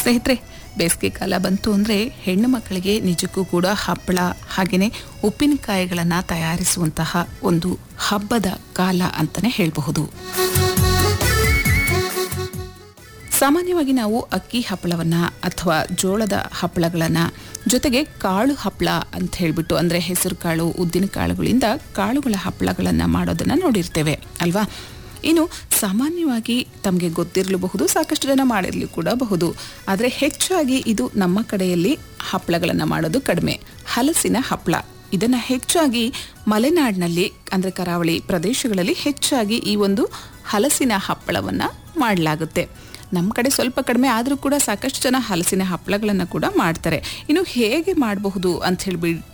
ಸ್ನೇಹಿತರೆ ಬೇಸಿಗೆ ಕಾಲ ಬಂತು ಅಂದರೆ ಹೆಣ್ಣು ಮಕ್ಕಳಿಗೆ ನಿಜಕ್ಕೂ ಕೂಡ ಹಪ್ಪಳ ಹಾಗೆಯೇ ಉಪ್ಪಿನಕಾಯಿಗಳನ್ನು ತಯಾರಿಸುವಂತಹ ಒಂದು ಹಬ್ಬದ ಕಾಲ ಅಂತಲೇ ಹೇಳಬಹುದು ಸಾಮಾನ್ಯವಾಗಿ ನಾವು ಅಕ್ಕಿ ಹಪ್ಪಳವನ್ನು ಅಥವಾ ಜೋಳದ ಹಪ್ಪಳಗಳನ್ನು ಜೊತೆಗೆ ಕಾಳು ಹಪ್ಪಳ ಅಂತ ಹೇಳಿಬಿಟ್ಟು ಅಂದರೆ ಹೆಸರು ಕಾಳು ಉದ್ದಿನ ಕಾಳುಗಳಿಂದ ಕಾಳುಗಳ ಹಪ್ಪಳಗಳನ್ನು ಮಾಡೋದನ್ನು ನೋಡಿರ್ತೇವೆ ಅಲ್ವಾ ಇನ್ನು ಸಾಮಾನ್ಯವಾಗಿ ತಮಗೆ ಗೊತ್ತಿರಲೂಬಹುದು ಸಾಕಷ್ಟು ಜನ ಮಾಡಿರಲಿ ಕೂಡ ಬಹುದು ಆದರೆ ಹೆಚ್ಚಾಗಿ ಇದು ನಮ್ಮ ಕಡೆಯಲ್ಲಿ ಹಪ್ಪಳಗಳನ್ನು ಮಾಡೋದು ಕಡಿಮೆ ಹಲಸಿನ ಹಪ್ಪಳ ಇದನ್ನು ಹೆಚ್ಚಾಗಿ ಮಲೆನಾಡಿನಲ್ಲಿ ಅಂದರೆ ಕರಾವಳಿ ಪ್ರದೇಶಗಳಲ್ಲಿ ಹೆಚ್ಚಾಗಿ ಈ ಒಂದು ಹಲಸಿನ ಹಪ್ಪಳವನ್ನು ಮಾಡಲಾಗುತ್ತೆ ನಮ್ಮ ಕಡೆ ಸ್ವಲ್ಪ ಕಡಿಮೆ ಆದರೂ ಕೂಡ ಸಾಕಷ್ಟು ಜನ ಹಲಸಿನ ಹಪ್ಪಳಗಳನ್ನು ಕೂಡ ಮಾಡ್ತಾರೆ ಇನ್ನು ಹೇಗೆ ಮಾಡಬಹುದು ಅಂತ ಹೇಳ್ಬಿಟ್ಟು